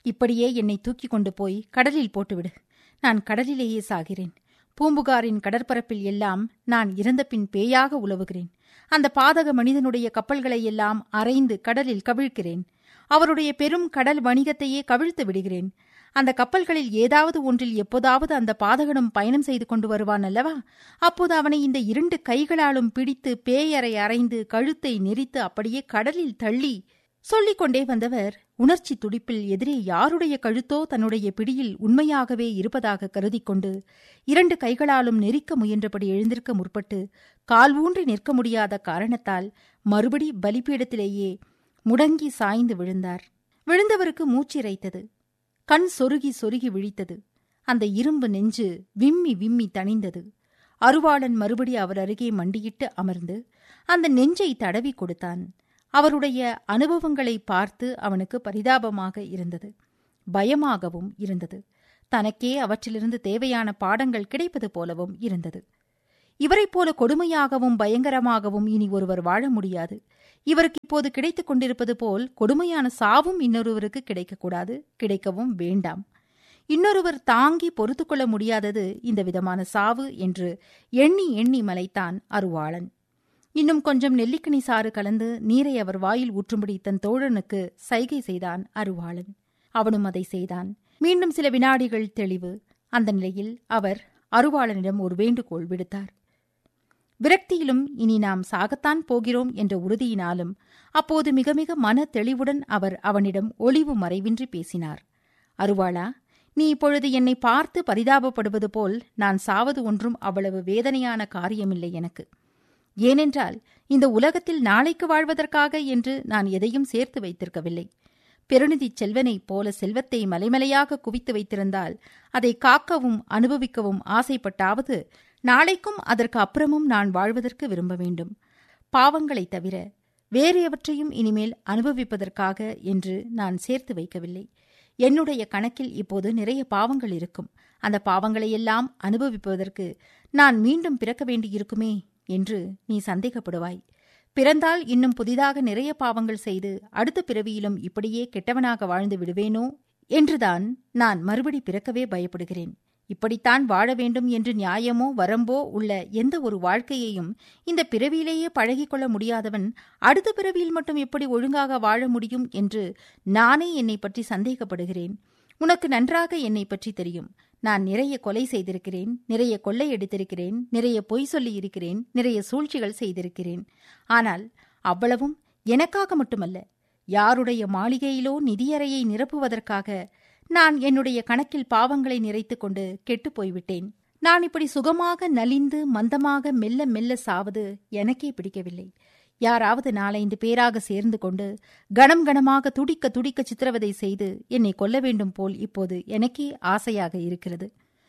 இப்படியே என்னை தூக்கிக் கொண்டு போய் கடலில் போட்டுவிடு நான் கடலிலேயே சாகிறேன் பூம்புகாரின் கடற்பரப்பில் எல்லாம் நான் இறந்தபின் பேயாக உலவுகிறேன் அந்த பாதக மனிதனுடைய கப்பல்களை எல்லாம் அரைந்து கடலில் கவிழ்க்கிறேன் அவருடைய பெரும் கடல் வணிகத்தையே கவிழ்த்து விடுகிறேன் அந்த கப்பல்களில் ஏதாவது ஒன்றில் எப்போதாவது அந்த பாதகனும் பயணம் செய்து கொண்டு வருவான் அல்லவா அப்போது அவனை இந்த இரண்டு கைகளாலும் பிடித்து பேயறை அரைந்து கழுத்தை நெரித்து அப்படியே கடலில் தள்ளி சொல்லிக் கொண்டே வந்தவர் உணர்ச்சி துடிப்பில் எதிரே யாருடைய கழுத்தோ தன்னுடைய பிடியில் உண்மையாகவே இருப்பதாக கருதி கொண்டு இரண்டு கைகளாலும் நெரிக்க முயன்றபடி எழுந்திருக்க முற்பட்டு கால் ஊன்றி நிற்க முடியாத காரணத்தால் மறுபடி பலிபீடத்திலேயே முடங்கி சாய்ந்து விழுந்தார் விழுந்தவருக்கு மூச்சிரைத்தது கண் சொருகி சொருகி விழித்தது அந்த இரும்பு நெஞ்சு விம்மி விம்மி தணிந்தது அருவாளன் மறுபடி அவர் அருகே மண்டியிட்டு அமர்ந்து அந்த நெஞ்சை தடவி கொடுத்தான் அவருடைய அனுபவங்களை பார்த்து அவனுக்கு பரிதாபமாக இருந்தது பயமாகவும் இருந்தது தனக்கே அவற்றிலிருந்து தேவையான பாடங்கள் கிடைப்பது போலவும் இருந்தது இவரைப் போல கொடுமையாகவும் பயங்கரமாகவும் இனி ஒருவர் வாழ முடியாது இவருக்கு இப்போது கிடைத்துக் கொண்டிருப்பது போல் கொடுமையான சாவும் இன்னொருவருக்கு கிடைக்கக்கூடாது கிடைக்கவும் வேண்டாம் இன்னொருவர் தாங்கி பொறுத்து கொள்ள முடியாதது இந்த விதமான சாவு என்று எண்ணி எண்ணி மலைத்தான் அருவாளன் இன்னும் கொஞ்சம் நெல்லிக்கனி சாறு கலந்து நீரை அவர் வாயில் ஊற்றும்படி தன் தோழனுக்கு சைகை செய்தான் அருவாளன் அவனும் அதை செய்தான் மீண்டும் சில வினாடிகள் தெளிவு அந்த நிலையில் அவர் அருவாளனிடம் ஒரு வேண்டுகோள் விடுத்தார் விரக்தியிலும் இனி நாம் சாகத்தான் போகிறோம் என்ற உறுதியினாலும் அப்போது மிக மிக மன தெளிவுடன் அவர் அவனிடம் ஒளிவு மறைவின்றி பேசினார் அருவாளா நீ இப்பொழுது என்னை பார்த்து பரிதாபப்படுவது போல் நான் சாவது ஒன்றும் அவ்வளவு வேதனையான காரியமில்லை எனக்கு ஏனென்றால் இந்த உலகத்தில் நாளைக்கு வாழ்வதற்காக என்று நான் எதையும் சேர்த்து வைத்திருக்கவில்லை பெருநிதி செல்வனைப் போல செல்வத்தை மலைமலையாக குவித்து வைத்திருந்தால் அதை காக்கவும் அனுபவிக்கவும் ஆசைப்பட்டாவது நாளைக்கும் அதற்கு அப்புறமும் நான் வாழ்வதற்கு விரும்ப வேண்டும் பாவங்களைத் தவிர வேறு எவற்றையும் இனிமேல் அனுபவிப்பதற்காக என்று நான் சேர்த்து வைக்கவில்லை என்னுடைய கணக்கில் இப்போது நிறைய பாவங்கள் இருக்கும் அந்த பாவங்களையெல்லாம் அனுபவிப்பதற்கு நான் மீண்டும் பிறக்க வேண்டியிருக்குமே என்று நீ சந்தேகப்படுவாய் பிறந்தால் இன்னும் புதிதாக நிறைய பாவங்கள் செய்து அடுத்த பிறவியிலும் இப்படியே கெட்டவனாக வாழ்ந்து விடுவேனோ என்றுதான் நான் மறுபடி பிறக்கவே பயப்படுகிறேன் இப்படித்தான் வாழ வேண்டும் என்று நியாயமோ வரம்போ உள்ள எந்த ஒரு வாழ்க்கையையும் இந்த பிறவியிலேயே பழகிக்கொள்ள முடியாதவன் அடுத்த பிறவியில் மட்டும் எப்படி ஒழுங்காக வாழ முடியும் என்று நானே என்னை பற்றி சந்தேகப்படுகிறேன் உனக்கு நன்றாக என்னை பற்றி தெரியும் நான் நிறைய கொலை செய்திருக்கிறேன் நிறைய கொள்ளையடித்திருக்கிறேன் நிறைய பொய் சொல்லியிருக்கிறேன் நிறைய சூழ்ச்சிகள் செய்திருக்கிறேன் ஆனால் அவ்வளவும் எனக்காக மட்டுமல்ல யாருடைய மாளிகையிலோ நிதியறையை நிரப்புவதற்காக நான் என்னுடைய கணக்கில் பாவங்களை நிறைத்துக் கொண்டு கெட்டுப் போய்விட்டேன் நான் இப்படி சுகமாக நலிந்து மந்தமாக மெல்ல மெல்ல சாவது எனக்கே பிடிக்கவில்லை யாராவது நாலைந்து பேராக சேர்ந்து கொண்டு கணம் கணமாக துடிக்க துடிக்க சித்திரவதை செய்து என்னை கொல்ல வேண்டும் போல் இப்போது எனக்கே ஆசையாக இருக்கிறது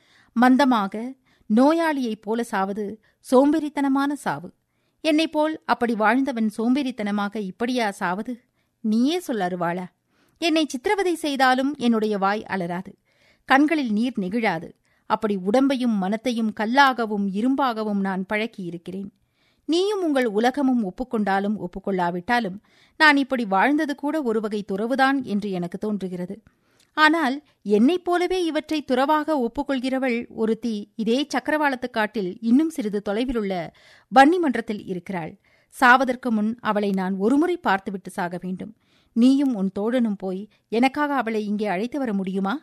மந்தமாக நோயாளியைப் போல சாவது சோம்பேறித்தனமான சாவு என்னைப் போல் அப்படி வாழ்ந்தவன் சோம்பேறித்தனமாக இப்படியா சாவது நீயே சொல் அருவாளா என்னை சித்திரவதை செய்தாலும் என்னுடைய வாய் அலராது கண்களில் நீர் நெகிழாது அப்படி உடம்பையும் மனத்தையும் கல்லாகவும் இரும்பாகவும் நான் பழக்கியிருக்கிறேன் நீயும் உங்கள் உலகமும் ஒப்புக்கொண்டாலும் ஒப்புக்கொள்ளாவிட்டாலும் நான் இப்படி வாழ்ந்தது கூட ஒரு வகை துறவுதான் என்று எனக்கு தோன்றுகிறது ஆனால் என்னைப் போலவே இவற்றை துறவாக ஒப்புக்கொள்கிறவள் ஒருத்தி இதே சக்கரவாளத்து காட்டில் இன்னும் சிறிது தொலைவிலுள்ள வன்னிமன்றத்தில் இருக்கிறாள் சாவதற்கு முன் அவளை நான் ஒருமுறை பார்த்துவிட்டு சாக வேண்டும் நீயும் உன் தோழனும் போய் எனக்காக அவளை இங்கே அழைத்து வர முடியுமா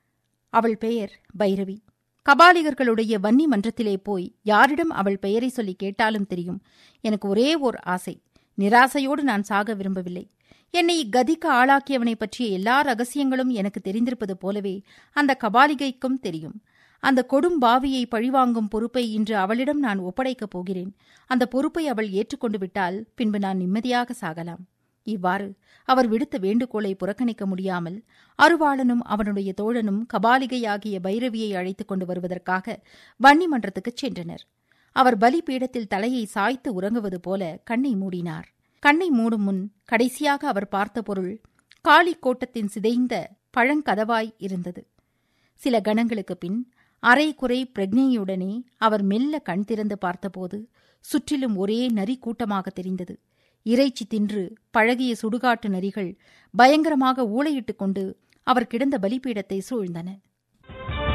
அவள் பெயர் பைரவி கபாலிகர்களுடைய வன்னி மன்றத்திலே போய் யாரிடம் அவள் பெயரை சொல்லி கேட்டாலும் தெரியும் எனக்கு ஒரே ஓர் ஆசை நிராசையோடு நான் சாக விரும்பவில்லை என்னை இக்கதிக்கு ஆளாக்கியவனை பற்றிய எல்லா ரகசியங்களும் எனக்கு தெரிந்திருப்பது போலவே அந்த கபாலிகைக்கும் தெரியும் அந்த கொடும் பாவியை பழிவாங்கும் பொறுப்பை இன்று அவளிடம் நான் ஒப்படைக்கப் போகிறேன் அந்த பொறுப்பை அவள் ஏற்றுக்கொண்டு விட்டால் பின்பு நான் நிம்மதியாக சாகலாம் இவ்வாறு அவர் விடுத்த வேண்டுகோளை புறக்கணிக்க முடியாமல் அருவாளனும் அவனுடைய தோழனும் கபாலிகையாகிய பைரவியை அழைத்துக் கொண்டு வருவதற்காக வன்னிமன்றத்துக்குச் சென்றனர் அவர் பலிபீடத்தில் தலையை சாய்த்து உறங்குவது போல கண்ணை மூடினார் கண்ணை மூடும் முன் கடைசியாக அவர் பார்த்த பொருள் காளி கோட்டத்தின் சிதைந்த பழங்கதவாய் இருந்தது சில கணங்களுக்கு பின் அரை குறை பிரக்ஞையுடனே அவர் மெல்ல கண் திறந்து பார்த்தபோது சுற்றிலும் ஒரே நரி கூட்டமாக தெரிந்தது இறைச்சி தின்று பழகிய சுடுகாட்டு நரிகள் பயங்கரமாக ஊளையிட்டுக் கொண்டு அவர் கிடந்த பலிபீடத்தை சூழ்ந்தன